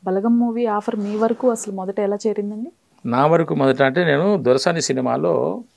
బలగం movie offer మీ వరకు అసలు మొదట ఎలా చేరిందండి నా వరకు మొదట అంటే నేను దొరసాని సినిమాలో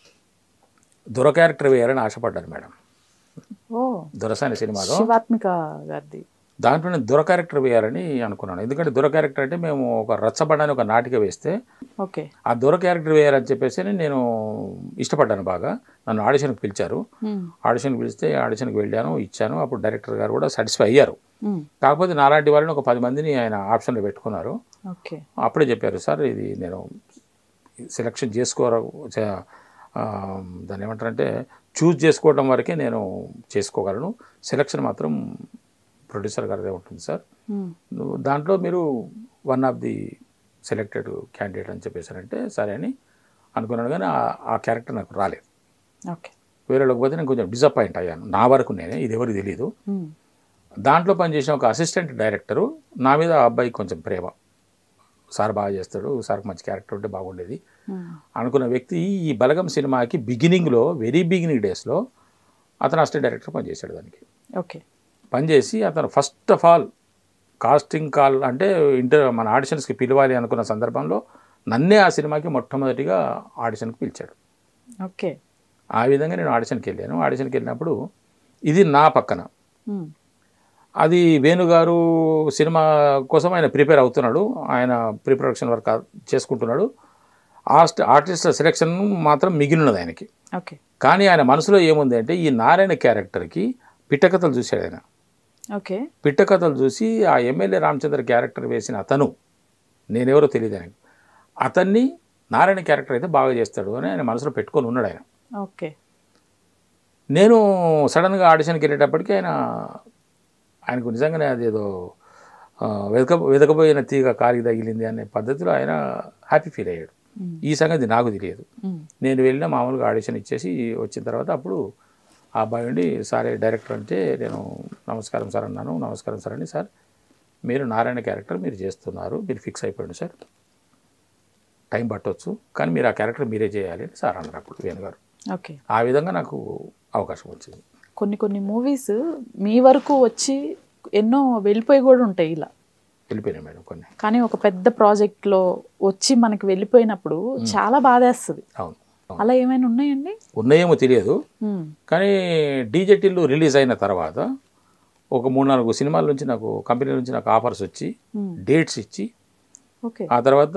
దొర క్యారెక్టర్ వేయాలని ఆశపడ్డాను మేడం ఓ దొరసాని సినిమాలో శివాత్మిక గారిది దాంట్లో నేను దొర క్యారెక్టర్ వేయాలని అనుకున్నాను ఎందుకంటే దొర క్యారెక్టర్ అంటే మేము ఒక రచ్చబండని ఒక నాటిక వేస్తే ఓకే ఆ దొర క్యారెక్టర్ వేయాలని చెప్పేసి నేను ఇష్టపడ్డాను బాగా నన్ను ఆడిషన్కి పిలిచారు మ్మ్. ఆడిషన్కి పిలిస్తే ఆడిషన్కి వెళ్ళాను ఇచ్చాను అప్పుడు డైరెక్టర్ గారు కూడా సాటిస్ఫై అయ్యారు మ్మ్. కాకపోతే నాలాంటి వాళ్ళని ఒక పది మందిని ఆయన ఆప్షన్లో పెట్టుకున్నారు ఓకే అప్పుడే చెప్పారు సార్ ఇది నేను సెలక్షన్ చేసుకోర చే- ఆ, దాన్ని ఏమంటారంటే చూజ్ చేసుకోవడం వరకే నేను చేసుకోగలను సెలక్షన్ మాత్రం ప్రొడ్యూసర్ గారిదే ఉంటుంది సార్ మ్మ్. నువ్వు దాంట్లో మీరు one of the selected candidate అని చెప్పేసారంటే సరే అని అనుకున్నాను కానీ ఆ- ఆ క్యారెక్టర్ నాకు రాలేదు ఓకే వేరే పోతే నేను కొంచెం డిసప్పాయింట్ అయ్యాను నా వరకు నేనే ఇది ఎవరికి తెలియదు మ్మ్. దాంట్లో పనిచేసిన ఒక అసిస్టెంట్ డైరెక్టరు నా మీద ఆ అబ్బాయికి కొంచెం ప్రేమ సార్ బాగా చేస్తాడు సార్కి మంచి క్యారెక్టర్ ఉంటే బాగుండేది మ్మ్. అనుకున్న వ్యక్తి ఈ బలగం సినిమాకి బిగినింగ్లో వెరీ బిగినింగ్ డేస్లో అతను అసిస్టెంట్ డైరెక్టర్ పనిచేశాడు దానికి ఓకే పనిచేసి అతను first of all casting call అంటే ఇంటర్ మన ఆడిషన్స్కి పిలవాలి అనుకున్న సందర్భంలో నన్నే ఆ సినిమాకి మొట్టమొదటిగా ఆడిషన్కి పిలిచాడు ఓకే ఆ విధంగా నేను ఆడిషన్కి వెళ్ళాను ఆడిషన్కి వెళ్ళినప్పుడు ఇది నా పక్కన మ్మ్. అది వేణుగారు సినిమా కోసం ఆయన ప్రిపేర్ అవుతున్నాడు ఆయన ప్రీ ప్రొడక్షన్ వర్క్ చేసుకుంటున్నాడు ఆస్ట్ ఆర్టిస్టుల సెలెక్షన్ మాత్రం మిగిలినది ఆయనకి ఓకే కానీ ఆయన మనసులో ఏముంది అంటే ఈ నారాయణ క్యారెక్టర్కి పిట్టకథలు చూశాడు ఆయన ఓకే పిట్టకథలు చూసి ఆ ఎమ్మెల్యే రామచంద్ర క్యారెక్టర్ వేసిన అతను నేనెవరో తెలియదు ఆయనకు అతన్ని నారాయణ క్యారెక్టర్ అయితే బాగా చేస్తాడు అని ఆయన మనసులో పెట్టుకొని ఉన్నాడు ఆయన ఓకే నేను సడన్గా ఆడిషన్కి వెళ్ళేటప్పటికి ఆయన ఆయనకు నిజంగానే అదేదో ఆ, వెతక వెతకపోయిన తీగ కాలికి తగిలింది అనే పద్ధతిలో ఆయన హ్యాపీ ఫీల్ అయ్యాడు మ్మ్. ఈ సంగతి నాకు తెలియదు మ్మ్. నేను వెళ్ళిన మామూలుగా ఆడిషన్ ఇచ్చేసి వచ్చిన తర్వాత అప్పుడు ఆ అబ్బాయి ఉండి సారే డైరెక్టర్ అంటే నేను నమస్కారం సార్ అన్నాను నమస్కారం సార్ అని సార్ మీరు నారాయణ క్యారెక్టర్ మీరు చేస్తున్నారు మీరు ఫిక్స్ అయిపోయింది సార్ టైం పట్టవచ్చు కానీ మీరు ఆ క్యారెక్టర్ మీరే చేయాలి అని సార్ అన్నారు అప్పుడు వేణుగారు ఓకే ఆ విధంగా నాకు అవకాశం వచ్చింది కొన్ని కొన్ని మూవీస్ మీ వరకు వచ్చి ఎన్నో వెళ్ళిపోయి కూడా ఉంటాయి ఇలా వెళ్ళిపోయినాయి మేడం కొన్ని కానీ ఒక పెద్ద ప్రాజెక్ట్ లో వచ్చి మనకి వెళ్ళిపోయినప్పుడు చాలా బాధేస్తుంది అవును అవును. అలా ఏమైనా ఉన్నాయండి ఉన్నాయేమో తెలియదు మ్మ్. కానీ డీజెటిల్లు రిలీజ్ అయిన తర్వాత ఒక మూడు నాలుగు సినిమాల నుంచి నాకు కంపెనీ నుంచి నాకు ఆఫర్స్ వచ్చి మ్మ్. డేట్స్ ఇచ్చి ఓకే ఆ తర్వాత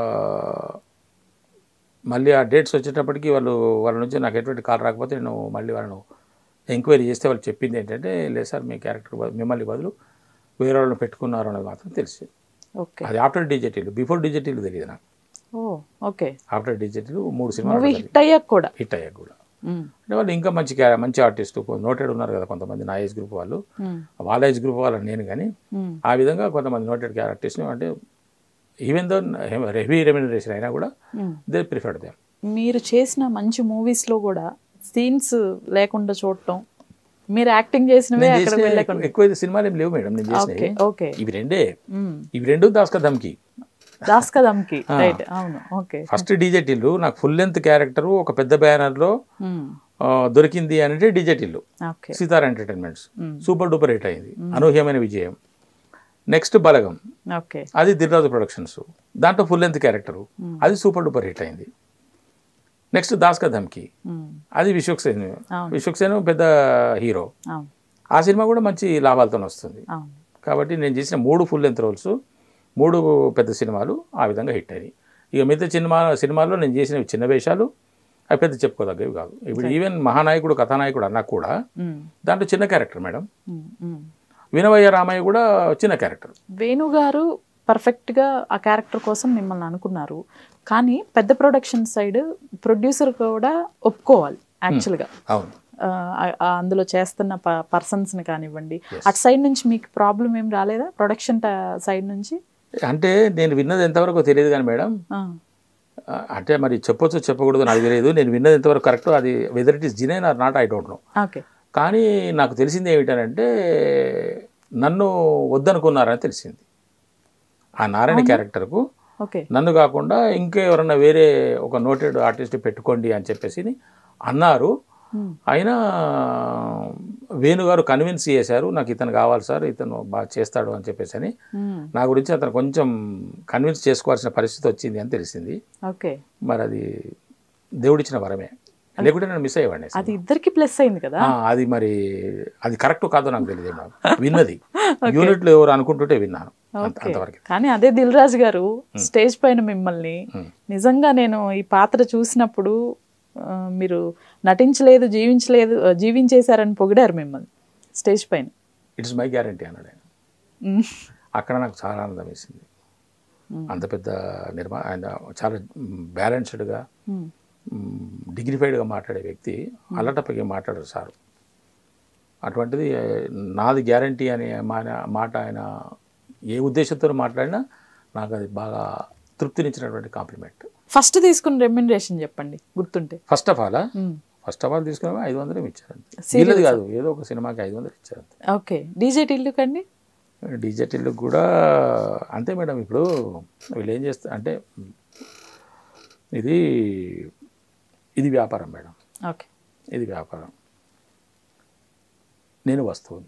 మళ్ళీ ఆ డేట్స్ వచ్చేటప్పటికి వాళ్ళు వాళ్ళ నుంచి నాకు ఎటువంటి కాల్ రాకపోతే నేను మళ్ళీ వాళ్ళను ఎంక్వైరీ చేస్తే వాళ్ళు చెప్పింది ఏంటంటే లేదు సార్ మీ క్యారెక్టర్ బదులు- మిమ్మల్ని బదులు వేరే వాళ్ళని పెట్టుకున్నారు అనేది మాత్రం తెలిసి ఓకే అది ఆఫ్టర్ డిజిటల్ బిఫోర్ డిజిటల్ తెలియదు నాకు ఓ ఓకే ఆఫ్టర్ డిజిటల్ మూడు మూవీ సినిమాలు హిట్ అయ్యాక కూడా హిట్ అయ్యాక కూడా మ్మ్. అంటే వాళ్ళు ఇంకా మంచి క్యా- మంచి ఆర్టిస్ట్ నోటెడ్ ఉన్నారు కదా కొంతమంది నా ఏజ్ గ్రూప్ వాళ్ళు మ్మ్. వాళ్ళ ఏజ్ గ్రూప్ వాళ్ళని నేను కానీ మ్మ్. ఆ విధంగా కొంతమంది నోటెడ్ క్యారెక్టర్స్ని అంటే ఈవెన్ దో హెవీ రెమ్యునరేషన్ అయినా కూడా మ్మ్. దే ప్రిఫర్డ్ దేమ్ మీరు చేసిన మంచి మూవీస్ లో కూడా సీన్స్ లేకుండా చూడటం మీరు యాక్టింగ్ చేసినవే నేను అక్కడ చేసిన వెళ్ళకుండా ఎక్కువ- ఎక్కువ సినిమాలు ఏం లేవు మేడం నేను ఓకే చేసినవి ఓకే ఇవి రెండే మ్మ్. ఇవి రెండు దాస్క ధమ్కి దాస్ కదమ్కి రైట్ అవును ఓకే ఫస్ట్ డీజెటిల్లు నాకు ఫుల్ లెంత్ క్యారెక్టర్ ఒక పెద్ద బ్యానర్లో మ్మ్. దొరికింది అంటే డీజెటిల్లు ఓకే సీతార్ ఎంటర్టైన్మెంట్స్ మ్మ్. సూపర్ డూపర్ హిట్ అయింది అనూహ్యమైన విజయం నెక్స్ట్ బలగం ఓకే అది దిల్రాజు ప్రొడక్షన్స్ దాంట్లో ఫుల్ లెంత్ క్యారెక్టర్ అది సూపర్ డూపర్ హిట్ అయింది నెక్స్ట్ దాస్క ధమ్కి మ్మ్. అది విశ్వక్సేన్ అవును. విశ్వక్సేన్ పెద్ద హీరో అవును ఆ సినిమా కూడా మంచి లాభాలతో వస్తుంది అవును కాబట్టి నేను చేసిన మూడు ఫుల్ లెంత్ రోల్స్ మూడు పెద్ద సినిమాలు ఆ విధంగా హిట్ అయ్యాయి ఇక మిగతా సినిమా సినిమాల్లో నేను చేసినవి చిన్న వేషాలు అవి పెద్ద చెప్పుకోదగ్గవి కాదు ఇప్పుడు ఈవెన్ మహానాయకుడు కథానాయకుడు అన్నా కూడా మ్మ్. దాంట్లో చిన్న క్యారెక్టర్ మేడం మ్మ్. మ్మ్. వినవయ్య రామయ్య కూడా చిన్న క్యారెక్టర్ వేణు గారు పర్ఫెక్ట్గా ఆ క్యారెక్టర్ కోసం మిమ్మల్ని అనుకున్నారు కానీ పెద్ద ప్రొడక్షన్ సైడ్ ప్రొడ్యూసర్ కూడా ఒప్పుకోవాలి యాక్చువల్గా అవును అందులో చేస్తున్న పర్సన్స్ని కానివ్వండి అటు సైడ్ నుంచి మీకు ప్రాబ్లం ఏం రాలేదా ప్రొడక్షన్ సైడ్ నుంచి అంటే నేను విన్నది ఎంతవరకు తెలియదు కానీ మేడం ఆ, ఆ, అంటే మరి చెప్పొచ్చు చెప్పకూడదు నాకు తెలియదు నేను విన్నది ఎంతవరకు కరెక్ట్ అది whether it is genuine or not I don't know okay కానీ నాకు తెలిసింది ఏమిటనంటే నన్ను వద్దనుకున్నారని తెలిసింది ఆ నారాయణ క్యారెక్టర్కు ఓకే నన్ను కాకుండా ఇంకా ఎవరన్నా వేరే ఒక నోటెడ్ ఆర్టిస్ట్ పెట్టుకోండి అని చెప్పేసి అన్నారు మ్మ్. అయినా వేణు గారు కన్విన్స్ చేశారు నాకు ఇతను కావాలి సార్ ఇతను బాగా చేస్తాడు అని చెప్పేసి అని మ్మ్. నా గురించి అతను కొంచెం కన్విన్స్ చేసుకోవాల్సిన పరిస్థితి వచ్చింది అని తెలిసింది ఓకే మరి అది దేవుడిచ్చిన వరమే లేకుంటే నేను మిస్ అయ్యేవాడిని అది ఇద్దరికి ప్లస్ అయింది కదా ఆ, అది మరి అది కరెక్ట్ కాదో నాకు తెలియదు నాకు విన్నది యూనిట్లు ఎవరు అనుకుంటుంటే విన్నాను అంత- ఓకే అంతవరకు కానీ అదే దిల్ రాజు గారు స్టేజ్ పైన మిమ్మల్ని మ్మ్. నిజంగా నేను ఈ పాత్ర చూసినప్పుడు ఆ, మీరు నటించలేదు జీవించలేదు ఆ, జీవించేశారని పొగిడారు మిమ్మల్ని స్టేజ్ పైన ఇట్స్ మై గ్యారంటీ అన్నాడు ఆయన మ్మ్. అక్కడ నాకు చాలా ఆనందం వేసింది మ్మ్. అంత పెద్ద నిర్మా ఆయన చాలా బ్యాలెన్స్డ్గా మ్మ్. డిగ్నిఫైడ్గా మాట్లాడే వ్యక్తి అల్లటప్పకి మాట్లాడారు సార్ అటువంటిది ఏ, నాది గ్యారంటీ అనే మా- మాట ఆయన ఏ ఉద్దేశంతో మాట్లాడినా నాకు అది బాగా తృప్తినిచ్చినటువంటి కాంప్లిమెంట్ ఫస్ట్ తీసుకున్న రెమ్యునరేషన్ చెప్పండి గుర్తుంటే first of all hmm. First of all తీసుకున్నా ఐదు వందలు ఇచ్చారంతే Serials వీళ్ళది కాదు ఏదో ఒక సినిమాకి ఐదు వందలు ఇచ్చారంతే ఓకే డీజే టిల్లు కండి డిజిటల్ కూడా అంతే మేడం ఇప్పుడు వీళ్ళు ఏం చేస్తారు అంటే ఇది ఇది వ్యాపారం మేడం ఓకే ఇది వ్యాపారం నేను వస్తువుని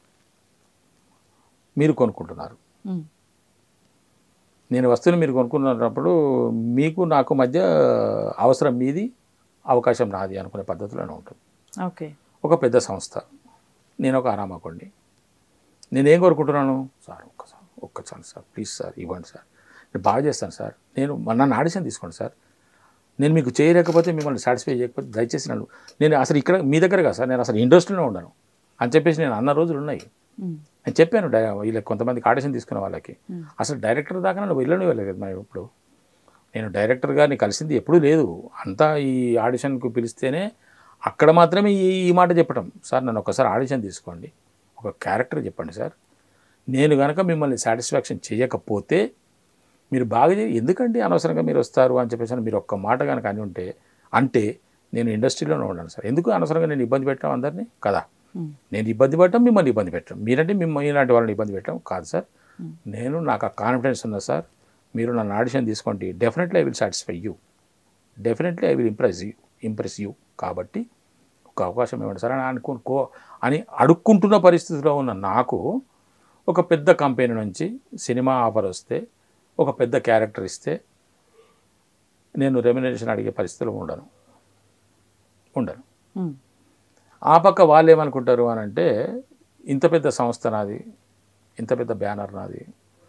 మీరు కొనుక్కుంటున్నారు మ్మ్. నేను వస్తువుని మీరు కొనుక్కున్నప్పుడు మీకు నాకు మధ్య అవసరం మీది అవకాశం నాది అనుకునే పద్ధతిలోనే ఉంటుంది ఓకే ఒక పెద్ద సంస్థ నేను ఒక ఆరామకండి నేనేం కోరుకుంటున్నాను సార్ ఒక్కసారి ఒక్కసారి సార్ ప్లీజ్ సార్ ఇవ్వండి సార్ నేను బాగా చేస్తాను సార్ నేను నన్ను ఆడిషన్ తీసుకోండి సార్ నేను మీకు చేయలేకపోతే మిమ్మల్ని సాటిస్ఫై చేయకపోతే దయచేసి నన్ను నేను అసలు ఇక్కడ మీ దగ్గర కాదు సార్ నేను అసలు ఇండస్ట్రీలో ఉండను అని చెప్పేసి నేను అన్న రోజులు ఉన్నాయి మ్మ్. నేను చెప్పాను డై వీళ్ళకి కొంతమందికి ఆడిషన్ తీసుకున్న వాళ్ళకి మ్మ్. అసలు డైరెక్టర్ దాకా నన్ను వెళ్ళని వెళ్ళలేదు కదా మరి ఇప్పుడు నేను డైరెక్టర్ గారిని కలిసింది ఎప్పుడూ లేదు అంతా ఈ ఆడిషన్కు పిలిస్తేనే అక్కడ మాత్రమే ఈ ఈ మాట చెప్పడం సార్ నన్ను ఒకసారి ఆడిషన్ తీసుకోండి ఒక క్యారెక్టర్ చెప్పండి సార్ నేను కనుక మిమ్మల్ని సాటిస్ఫాక్షన్ చేయకపోతే మీరు బాగా చేయ ఎందుకండి అనవసరంగా మీరు వస్తారు అని చెప్పేసి అని మీరు ఒక్క మాట కనుక అని ఉంటే అంటే నేను ఇండస్ట్రీలోనే ఉన్నాను సార్ ఎందుకు అనవసరంగా నేను ఇబ్బంది పెట్టాం అందరినీ కదా మ్మ్. నేను ఇబ్బంది పడటం మిమ్మల్ని ఇబ్బంది పెట్టడం మీరంటే మిమ్మల్ని ఇలాంటి వాళ్ళని ఇబ్బంది పెట్టడం కాదు సార్ నేను నాకు ఆ కాన్ఫిడెన్స్ ఉందా సార్ మీరు నన్ను ఆడిషన్ తీసుకోండి definitely I will satisfy you definitely I will impress you impress you కాబట్టి ఒక అవకాశం ఇవ్వండి సార్ అని అనుకో అని అడుక్కుంటున్న పరిస్థితిలో ఉన్న నాకు ఒక పెద్ద కంపెనీ నుంచి సినిమా ఆఫర్ వస్తే ఒక పెద్ద క్యారెక్టర్ ఇస్తే నేను రెమ్యునరేషన్ అడిగే పరిస్థితిలో ఉండను ఉండను మ్మ్. ఆ పక్క వాళ్ళు ఏమనుకుంటారు అని అంటే ఇంత పెద్ద సంస్థ నాది ఇంత పెద్ద బ్యానర్ నాది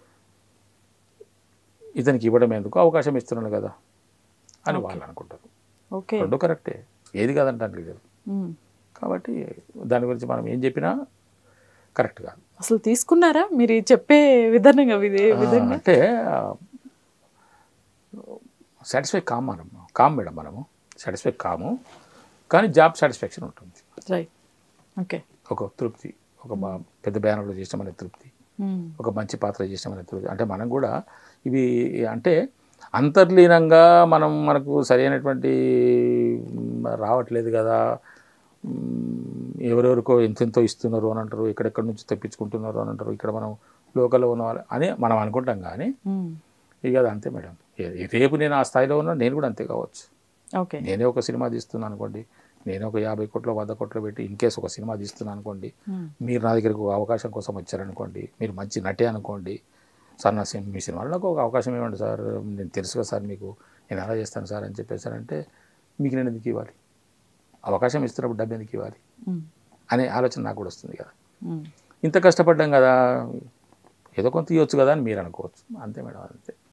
ఇతనికి ఇవ్వడం ఎందుకు అవకాశం ఇస్తున్నాను కదా అని వాళ్ళు అనుకుంటారు ఓకే రెండు కరెక్టే ఏది కాదంటానికి లేదు మ్మ్. కాబట్టి దాని గురించి మనం ఏం చెప్పినా కరెక్ట్ కాదు అసలు తీసుకున్నారా మీరు ఈ చెప్పే విధానంగా ఇదే విధంగా అంటే సాటిస్ఫై కామ్ మనం కామ్ మేడం మనము సాటిస్ఫై కాము కానీ జాబ్ సాటిస్ఫాక్షన్ ఉంటుంది రైట్ ఓకే ఒక తృప్తి ఒక బా- పెద్ద బ్యానర్లో చేసామనే తృప్తి మ్మ్. ఒక మంచి పాత్ర చేసామనే తృప్తి అంటే మనం కూడా ఇవి అంటే అంతర్లీనంగా మనం మనకు సరైనటువంటి మ్, రావట్లేదు కదా మ్, ఎవరెవరికో ఎంతెంతో ఇస్తున్నారు అని అంటారు ఎక్కడెక్కడి నుంచి తెప్పించుకుంటున్నారు అని అంటారు ఇక్కడ మనం లోకల్లో ఉన్న వాళ్ళు అని మనం అనుకుంటాం కానీ మ్మ్. ఇక అది అంతే మేడం ఏ- రేపు నేను ఆ స్థాయిలో ఉన్నా నేను కూడా అంతే కావచ్చు ఓకే నేనే ఒక సినిమా తీస్తున్నాను అనుకోండి నేను ఒక యాభై కోట్ల వంద కోట్లు పెట్టి ఇన్ కేసు ఒక సినిమా తీస్తున్నాను అనుకోండి మ్మ్. మీరు నా దగ్గరకు ఒక అవకాశం కోసం వచ్చారనుకోండి మీరు మంచి నటే అనుకోండి సార్ నా సినిమా మీ సినిమాలో నాకు ఒక అవకాశం ఇవ్వండి సార్ నేను తెలుసు కదా సార్ మీకు నేను ఎలా చేస్తాను సార్ అని చెప్పేసారంటే మీకు నేను ఎందుకు ఇవ్వాలి అవకాశం ఇస్తున్నప్పుడు డబ్బు ఎందుకు ఇవ్వాలి మ్మ్. అనే ఆలోచన నాకు కూడా వస్తుంది కదా మ్మ్. ఇంత కష్టపడ్డాం కదా ఏదో కొంత ఇవ్వచ్చు కదా అని మీరు అనుకోవచ్చు అంతే మేడం అంతే